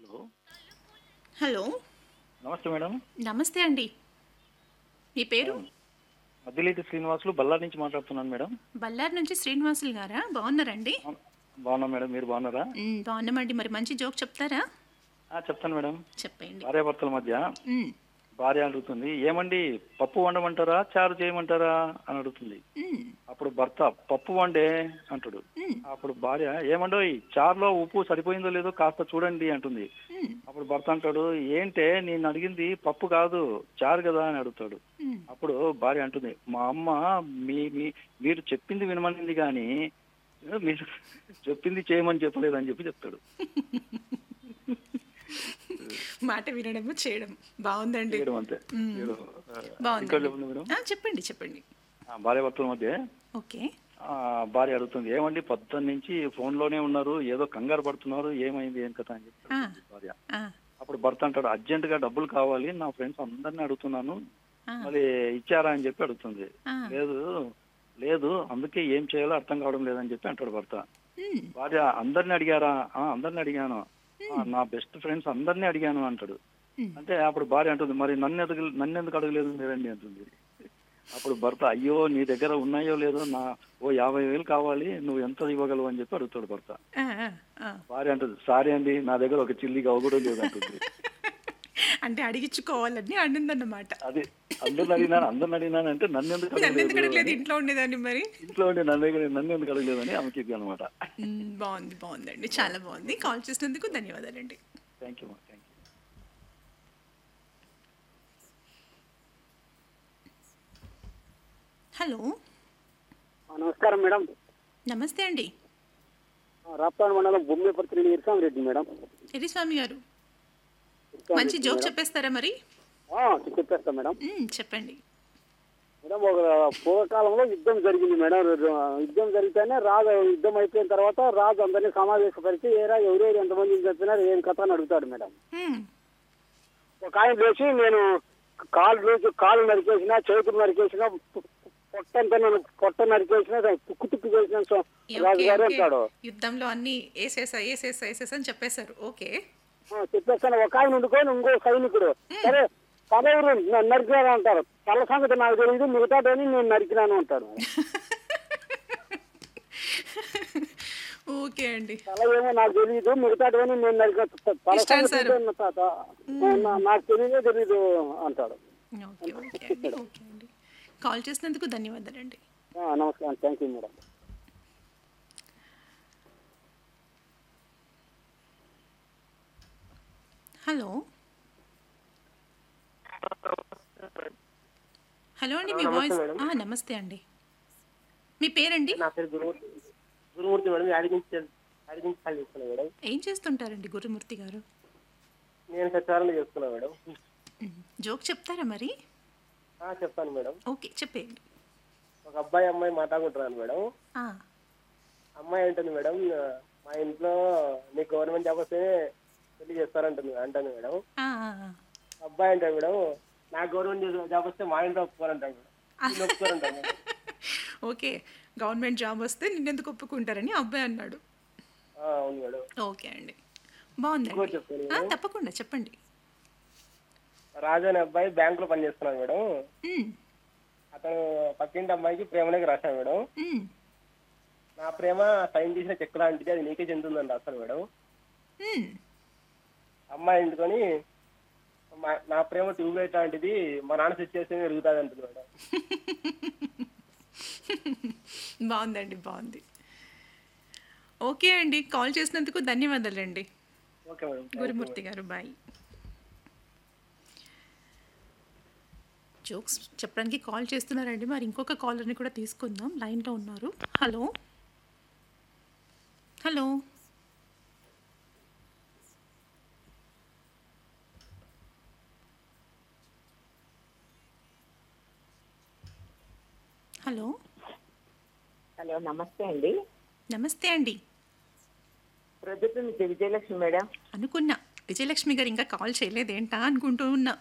Hello hello నమస్తే madam నమస్తే అండి మీ పేరు మద్దిలేటి శ్రీనివాసులు బల్లారి నుంచి మాట్లాడుతున్నాను మేడం బళ్ళారి నుంచి శ్రీనివాసులు గారా బాగున్నారండి బాగున్నా మేడం మీరు బాగున్నారా మ్, బాగున్నామండి మరి మంచి జోక్ చెప్తారా ఆ, చెప్తాను మేడం చెప్పండి భార్యాభర్తల మధ్య మ్, భార్య అడుగుతుంది ఏమండి పప్పు వండమంటారా చారు చేయమంటారా అని అడుగుతుంది మ్, అప్పుడు భర్త పప్పు వండే అంటాడు మ్, అప్పుడు భార్య ఏమండోయ్ చారులో ఉప్పు సరిపోయిందో లేదో కాస్త చూడండి అంటుంది మ్, అప్పుడు భర్త అంటాడు ఏంటే నేను అడిగింది పప్పు కాదు చారు కదా అని అడుగుతాడు మ్. అప్పుడు భార్య అంటుంది మా అమ్మ మీ మీ మీరు చెప్పింది వినమనింది కానీ మీరు చెప్పింది చేయమని చెప్పలేదని చెప్పి చెప్తాడు మాట వినడము చేయడం బాగుందండి చేయడం అంతే మ్మ్. చేయడం. ఆ, బాగుంది ఇంకా చెప్పండి మేడం ఆ, చెప్పండి చెప్పండి ఆ, భార్య భర్తల మధ్య ఓకే ఆ, భార్య అడుగుతుంది ఏమండి పొద్దున్న నుంచి ఫోన్ లోనే ఉన్నారు ఏదో కంగారు పడుతున్నారు ఏమైంది ఏం కథ అని చెప్పి ఆ, భార్య ఆ, అప్పుడు భర్త అంటాడు అర్జెంట్ గా డబ్బులు కావాలి నా ఫ్రెండ్స్ అందరిని అడుగుతున్నాను ఆ, మరి ఇచ్చారా అని చెప్పి అడుగుతుంది ఆ. లేదు లేదు అందుకే ఏం చేయాలో అర్థం కావడం లేదని చెప్పి అంటాడు భర్త మ్, భార్య అందరిని అడిగారా ఆ, అందరిని అడిగాను ఆ, నా బెస్ట్ ఫ్రెండ్స్ అందరిని అడిగాను అంటాడు మ్. అంటే అప్పుడు భార్య అంటుంది మరి నన్ను ఎదుగు నన్ను ఎందుకు అడగలేదు మీరండి అంటుంది అప్పుడు భర్త అయ్యో నీ దగ్గర ఉన్నాయో లేదో నా ఓ యాభై వేలు కావాలి నువ్వు ఎంత ఇవ్వగలవు అని చెప్పి అడుగుతాడు భర్త ఆ, ఆ, ఆ. భార్య అంటుంది సారీ అండి నా దగ్గర ఒక చిల్లి కావు కూడా లేదు అంటుంది అంటే అడిగించుకోవాలని అనిందన్నమాట అది అందరిని అడిగినాను అందరిని అడిగినాను అంటే నన్ను ఎందుకు నన్ను ఎందుకు అడగలేదు అడగలేదు ఇంట్లో ఉండేదాన్ని మరి ఇంట్లో ఉండి నన్ను దగ్గర నన్ను ఎందుకు అడగలేదని ఆమెకి ఇది అనమాట మ్, బాగుంది బాగుందండి చాలా బాగుంది కాల్ చేసినందుకు ధన్యవాదాలండి thank you thank you hello ఆ, నమస్కారం మేడం నమస్తే అండి ఆ, రాప్తాడు మండలం బొమ్మేపర్తి నుండి ఇర్సాం రెడ్డి మేడం ఎరిస్వామి గారు ఇర్సాం మంచి రెడ్డి జోక్ మేడం. చెప్పేస్తారా మరి ఆ, చెప్పేస్తా మేడం మ్, చెప్పండి మేడం ఒక పూర్వకాలంలో యుద్ధం జరిగింది మేడం యుద్ధం జరిగితేనే రాజు యుద్ధం అయిపోయిన తర్వాత రాజు అందరినీ సమావేశపరిచి ఏరా ఎవరెవరు ఎంతమంది చెప్పినారు ఏం కథ అని అడుగుతాడు మేడం మ్, ఒక ఆయన లేచి నేను కాలు లేచి కాలు నరికేసిన చేతులు నరికేసిన పొట్టంతా నేను పొట్ట నరికేసిన తుక్కు తుక్కు చేసిన సో- ఓకే, రాజుగారు ఓకే. అంటాడు యుద్ధంలో అన్ని వేసేసా వేసేసా వేసేసా అని చెప్పేశారు ఓకే ఆ, చెప్పేస్తాను ఒక ఆయన ఉండుకొని ఇంకో సైనికుడు సరే తలెవరు నరికినారు అంటారు తల సంగతి నాకు తెలియదు మిగతాదని నేను నరికినాను అంటాడు ఓకే అండి తల ఏమో నాకు తెలియదు మిగతాదని నేను నరిక తల ఇష్టాను సంగతి సార్. ఏంటో తాత నా- నాకు తెలియదే తెలియదు అంటాడు ఓకే ఓకే అండి ఓకే అండి కాల్ చేసినందుకు ధన్యవాదాలండి ఆ, నమస్కారం thank you madam hello hello అండి మీ వాయిస్ ఆ, నమస్తే అండి మీ పేరండి నా పేరు గురుమూర్తి గురుమూర్తి మేడం అడిగించి అడిగించి కాల్ చేస్తున్నా మేడం ఏం చేస్తుంటారండి గురుమూర్తి గారు నేను సచివాలయం చేస్తున్నా మేడం మ్, జోక్ చెప్తారా మరి ఆ, చెప్తాను మేడం ఓకే చెప్పేయండి ఒక అబ్బాయి అమ్మాయి మాట్లాడుకుంటున్నాను మేడం ఆ, అమ్మాయి అంటుంది మేడం మా ఇంట్లో నీకు గవర్నమెంట్ జాబ్ వస్తే పెళ్లి చేస్తారంటుంది అంటాను మేడం ఆ, ఆ, ఆ. అబ్బాయి అంటాడు మేడం నాకు గవర్నమెంట్ జాబ్ వస్తే మా ఇంట్లో ఒప్పుకోరంటాడు మేడం వీళ్ళు ఒప్పుకోరంటాడు మేడం ఓకే గవర్నమెంట్ జాబ్ వస్తే నిన్నెందుకు ఒప్పుకుంటారని అబ్బాయి అన్నాడు ఆ, అవును మేడం ఓకే అండి బాగుందండి ఇంకోటి చెప్తాను ఆ, తప్పకుండా చెప్పండి రాజు అనే అబ్బాయి బ్యాంక్ లో పనిచేస్తున్నాడు మేడం మ్, అతను పక్కింటి అమ్మాయికి ప్రేమలోకి రాశాడు మేడం మ్, నా ప్రేమ సైన్ చేసిన చెక్ లాంటిది అది నీకే చెందుతుందని రాస్తాడు మేడం మ్. అమ్మాయి ఇంటికొని మా- నా ప్రేమ ట్యూబ్ లైట్ లాంటిది మా నాన్న సెట్ చేస్తే ఎరుగుతుంది అంటుంది మేడం బాగుందండి బాగుంది ఓకే అండి కాల్ చేసినందుకు ధన్యవాదాలండి ఓకే మేడం గురుమూర్తి గారు బాయ్ జోక్స్ చెప్పడానికి కాల్ చేస్తున్నారండి మరి ఇంకొక కాలర్ని కూడా తీసుకుందాం లైన్లో ఉన్నారు హలో హలో హలో హలో నమస్తే అండి నమస్తే అండి ప్రొద్దుట నుంచి విజయలక్ష్మి మేడం అనుకున్నా విజయలక్ష్మి గారు ఇంకా కాల్ చేయలేదేంటా అనుకుంటూ ఉన్నా